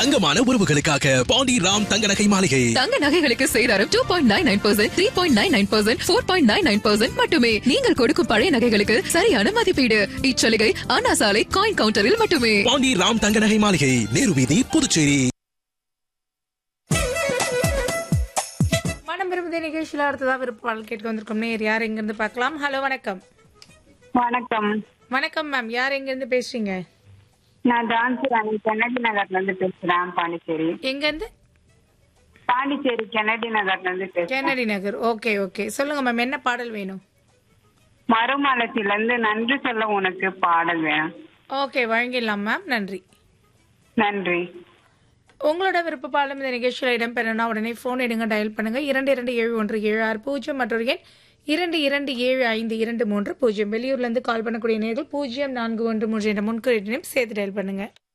தங்கமான உறவுகளுக்காக பாண்டி ராம் தங்க நகை மாளிகை தங்க நகைகளுக்கு சேதாரம் two point nine nine percent three point nine nine percent four point nine nine percent மட்டுமே நீங்கள் கொடுக்கும் பழைய நகைகளுக்கு சரியான மதிப்பீடு இச்சலுகை அண்ணா சாலை காயின் கவுண்டரில் மட்டுமே பாண்டி ராம் தங்க நகை மாளிகை நேரு வீதி புதுச்சேரி மனம் விரும்புதே நிகழ்ச்சியில் அடுத்ததா விருப்பாளர் கேட்க வந்திருக்கோம் நேர் யார் எங்கிருந்து பார்க்கலாம் ஹலோ வணக்கம் வணக்கம் வணக்கம் மேம் யார் எங்கிருந்து பேசுறீங்க நான் ஜான்சி ராணி கென்னடி நகர்ல இருந்து பேசுறேன் பாண்டிச்சேரி எங்கிருந்து பாண்டிச்சேரி கென்னடி நகர்ல இருந்து பேசுறேன் கென்னடி நகர் ஓகே ஓகே சொல்லுங்க மேம் என்ன பாடல் வேணும் மறுமலர்ச்சியில இருந்து நன்றி சொல்ல உனக்கு பாடல் வேணும் ஓகே வழங்கிடலாம் மேம் நன்றி நன்றி உங்களோட விருப்ப பாடலும் இந்த நிகழ்ச்சியில் இடம்பெறணும்னா உடனே ஃபோன் எடுங்க டயல் பண்ணுங்க இரண்டு இரண்டு ஏழு ஒன்று ஏழு ஆறு பூஜ்ஜியம் மற்றொரு எண் இரண்டு இரண்டு ஏழு ஐந்து இரண்டு மூன்று பூஜ்ஜியம் வெளியூர்ல இருந்து கால் பண்ணக்கூடிய நேர்கள் பூஜ்ஜியம் நான்கு ஒன்று மூன்று என்ற முன்குறியினையும் சேர்த்து டயல் பண்ணுங்க